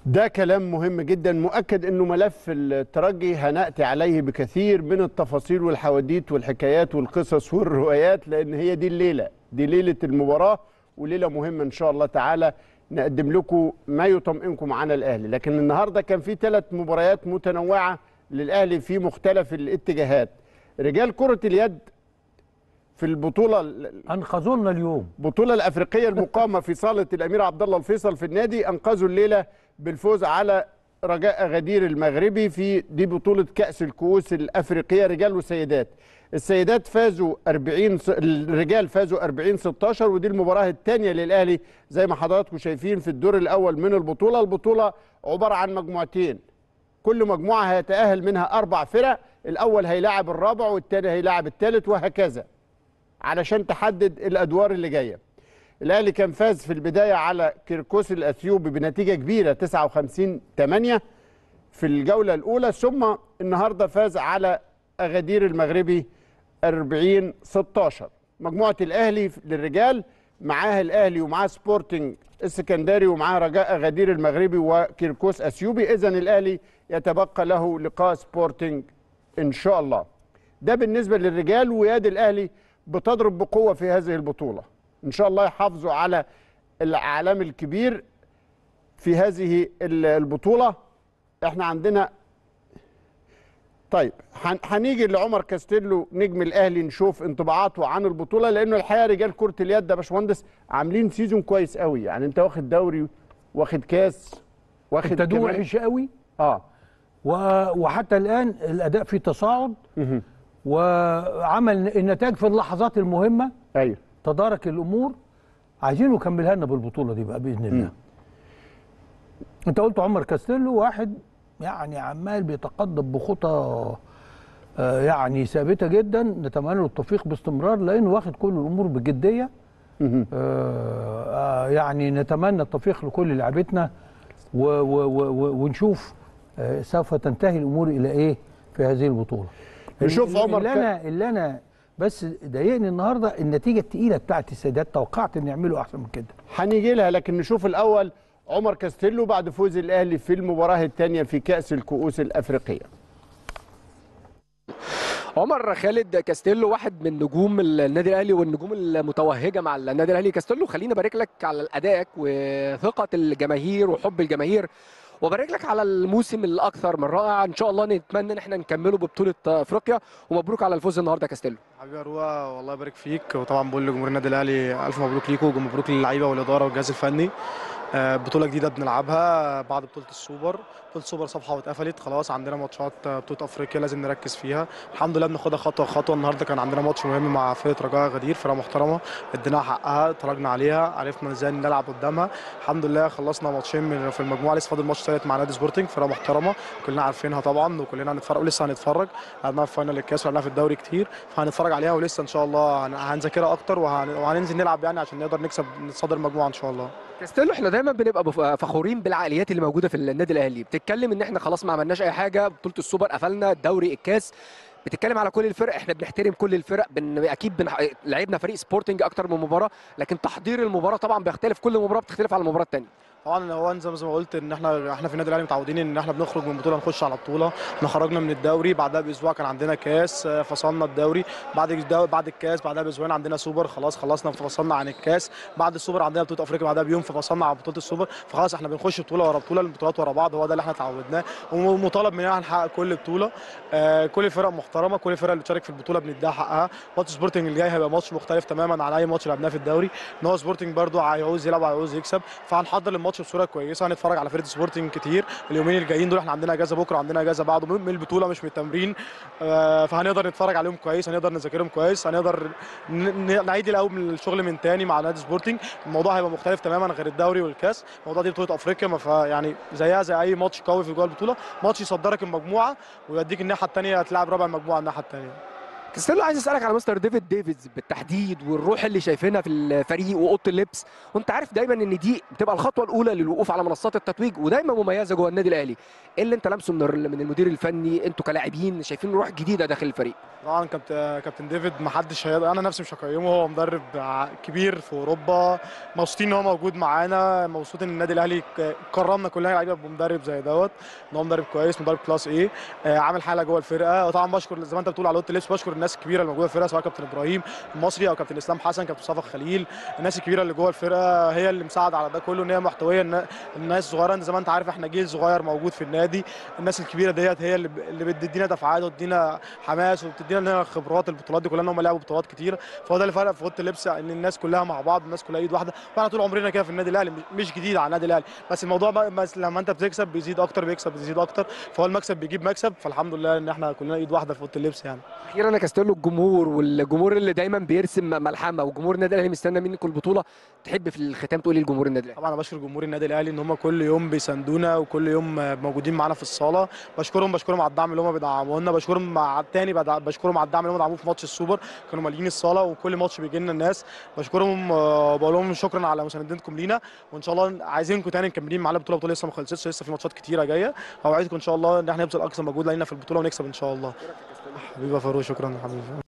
ده كلام مهم جدا مؤكد انه ملف الترجي هنأتي عليه بكثير من التفاصيل والحواديت والحكايات والقصص والروايات لان هي دي الليله دي ليله المباراه وليله مهمه ان شاء الله تعالى نقدم لكم ما يطمئنكم عن الاهلي لكن النهارده كان في ثلاث مباريات متنوعه للاهلي في مختلف الاتجاهات رجال كره اليد في البطوله انقذوا لنا اليوم البطوله الافريقيه المقامه في صاله الامير عبد الله الفيصل في النادي انقذوا الليله بالفوز على رجاء غدير المغربي في دي بطوله كاس الكؤوس الافريقيه رجال وسيدات السيدات فازوا 40 س- الرجال فازوا 40 16 ودي المباراه الثانيه للاهلي زي ما حضراتكم شايفين في الدور الاول من البطوله البطوله عباره عن مجموعتين كل مجموعه هيتاهل منها اربع فرق الاول هيلاعب الرابع والثاني هيلاعب الثالث وهكذا علشان تحدد الادوار اللي جايه الاهلي كان فاز في البدايه على كيركوس الاثيوبي بنتيجه كبيره 59 8 في الجوله الاولى ثم النهارده فاز على اغادير المغربي 40 16 مجموعه الاهلي للرجال معاها الاهلي ومعاه سبورتنج السكندري ومعاه رجاء اغادير المغربي وكيركوس اثيوبي اذا الاهلي يتبقى له لقاء سبورتنج ان شاء الله ده بالنسبه للرجال وياد الاهلي بتضرب بقوه في هذه البطوله ان شاء الله يحافظوا على الاعلام الكبير في هذه ال- البطوله احنا عندنا طيب هن- هنيجي لعمر كاستيلو نجم الاهلي نشوف انطباعاته عن البطوله لانه الحقيقه رجال كره اليد يا باشمهندس عاملين سيزون كويس قوي يعني انت واخد دوري واخد كاس واخد ابتدوا كمان- وحش قوي اه و- وحتى الان الاداء فيه تصاعد وعمل النتائج في اللحظات المهمه ايوه تدارك الامور عايزينه يكملها لنا بالبطوله دي بقى باذن الله انت قلت عمر كاستيلو واحد يعني عمال بيتقدم بخطى آه، يعني ثابته جدا نتمنى له التوفيق باستمرار لانه واخد كل الامور بجديه آه، آه، يعني نتمنى التوفيق لكل لعبتنا و- و- و- و- ونشوف آه، سوف تنتهي الامور الى ايه في هذه البطوله نشوف اللي- عمر اللي ك- انا اللي انا بس ضايقني النهارده النتيجه الثقيله بتاعت السيدات توقعت ان يعملوا احسن من كده هنيجي لها لكن نشوف الاول عمر كاستيلو بعد فوز الاهلي في المباراه الثانيه في كاس الكؤوس الافريقيه عمر خالد كاستيلو واحد من نجوم النادي الاهلي والنجوم المتوهجه مع النادي الاهلي كاستيلو خليني ابارك لك على ادائك وثقه الجماهير وحب الجماهير وبارك لك على الموسم الاكثر من رائع ان شاء الله نتمنى ان احنا نكمله ببطوله افريقيا ومبروك على الفوز النهارده كاستيلو حبيبي يا روى والله يبارك فيك وطبعا بقول لجمهور النادي الاهلي الف مبروك ليكم ومبروك للعيبه والاداره والجهاز الفني آه، بطوله جديده بنلعبها بعد بطوله السوبر بطوله السوبر صفحه واتقفلت خلاص عندنا ماتشات آه، بطوله افريقيا لازم نركز فيها الحمد لله بناخدها خطوه خطوه النهارده كان عندنا ماتش مهم مع فرقه رجاء غدير فرقه محترمه اديناها حقها اتفرجنا عليها عرفنا ازاي نلعب قدامها الحمد لله خلصنا ماتشين من في المجموعه لسه فاضل ماتش ثالث مع نادي سبورتنج فرقه محترمه كلنا عارفينها طبعا وكلنا هنتفرج ولسه هنتفرج لعبناها في فاينل الكاس ولعبناها في الدوري كتير فهنتفرج عليها ولسه ان شاء الله هن- هنذاكرها اكتر وهن... وهننزل نلعب يعني عشان نقدر نكسب نتصدر المجموعه ان شاء الله كاستيلو احنا دايما بنبقى بف- فخورين بالعقليات اللي موجوده في النادي الاهلي بتتكلم ان احنا خلاص ما عملناش اي حاجه بطوله السوبر قفلنا الدوري الكاس بتتكلم على كل الفرق احنا بنحترم كل الفرق بن... اكيد بن... لعبنا فريق سبورتنج اكتر من مباراه لكن تحضير المباراه طبعا بيختلف كل مباراه بتختلف عن المباراه الثانيه طبعا هو زي ما زي ما قلت ان احنا احنا في النادي الاهلي متعودين ان احنا بنخرج من بطوله نخش على بطوله احنا خرجنا من الدوري بعدها باسبوع كان عندنا كاس آه، فصلنا الدوري بعد الدوري بعد الكاس بعدها باسبوعين عندنا سوبر خلاص خلصنا فصلنا عن الكاس بعد السوبر عندنا بطوله افريقيا بعدها بيوم ففصلنا عن بطوله السوبر فخلاص احنا بنخش بطوله ورا بطوله البطولات ورا بعض هو ده اللي احنا اتعودناه ومطالب مننا نحقق كل بطوله آه، كل الفرق محترمه كل الفرق اللي بتشارك في البطوله بنديها حقها ماتش سبورتنج الجاي هيبقى ماتش مختلف تماما عن اي ماتش لعبناه في الدوري ان هو سبورتنج برده عاوز يلعب وعاوز يكسب فهنحضر الماتش بصوره كويسه هنتفرج على فرقه سبورتنج كتير اليومين الجايين دول احنا عندنا اجازه بكره وعندنا اجازه بعده من من البطوله مش من التمرين آه، فهنقدر نتفرج عليهم كويس هنقدر نذاكرهم كويس هنقدر ن- ن- نعيد الاول من الشغل من تاني مع نادي سبورتنج الموضوع هيبقى مختلف تماما غير الدوري والكاس الموضوع دي بطوله افريقيا ما فا- يعني زيها زي اي ماتش قوي في جوه البطوله ماتش يصدرك المجموعه ويوديك الناحيه الثانيه تلعب رابع المجموعه الناحيه الثانيه كاستيلو عايز اسالك على مستر ديفيد ديفيدز بالتحديد والروح اللي شايفينها في الفريق واوضه اللبس وانت عارف دايما ان دي بتبقى الخطوه الاولى للوقوف على منصات التتويج ودايما مميزه جوه النادي الاهلي ايه اللي انت لامسه من الر- من المدير الفني انتوا كلاعبين شايفين روح جديده داخل الفريق طبعا كابتن كابتن ديفيد ما حدش هيقدر انا نفسي مش هقيمه هو مدرب ع- كبير في اوروبا مبسوطين ان هو موجود معانا مبسوطين ان النادي الاهلي ك- كرمنا كلنا لعيبه بمدرب زي دوت ان هو مدرب كويس مدرب كلاس ايه آه، عامل حاله جوه الفرقه وطبعا بشكر زي ما انت بتقول على اوضه اللبس بشكر الناس الكبيره اللي موجوده في الفرقه سواء كابتن ابراهيم المصري او كابتن اسلام حسن كابتن مصطفى خليل الناس الكبيره اللي جوه الفرقه هي اللي مساعده على ده كله ان هي محتويه النا- الناس الصغيره انت زي ما انت عارف احنا جيل صغير موجود في النادي الناس الكبيره ديت هي اللي ب- اللي بتدينا دفعات وتدينا حماس وبتدينا لنا خبرات البطولات دي كلها ان هم لعبوا بطولات كتير فهو ده اللي فرق في اوضه اللبس ان الناس كلها مع بعض الناس كلها ايد واحده واحنا طول عمرنا كده في النادي الاهلي مش- مش جديد على النادي الاهلي بس الموضوع بقى بس لما انت بتكسب بيزيد اكتر بيكسب بيزيد اكتر فهو المكسب بيجيب مكسب فالحمد لله ان احنا كلنا ايد واحده في اوضه اللبس يعني اخيرا يا كاستيلو الجمهور والجمهور اللي دايما بيرسم ملحمه وجمهور النادي الاهلي مستنى منكم البطوله تحب في الختام تقول ايه لجمهور النادي الاهلي طبعا انا بشكر جمهور النادي الاهلي ان هم كل يوم بيساندونا وكل يوم موجودين معانا في الصاله بشكرهم بشكرهم على الدعم اللي هم بيدعموه لنا بشكرهم مع التاني بدع- بشكرهم على الدعم اللي هم دعموه في ماتش السوبر كانوا مالين الصاله وكل ماتش بيجي لنا الناس بشكرهم آه، بقول لهم شكرا على مساندتكم لينا وان شاء الله عايزينكم تاني مكملين معانا البطوله البطوله لسه ما خلصتش لسه في ماتشات كتيره جايه اوعدكم ان شاء الله ان احنا نبذل اقصى مجهود لينا في البطوله ونكسب ان شاء الله حبيبي يا فاروق شكرا حبيبي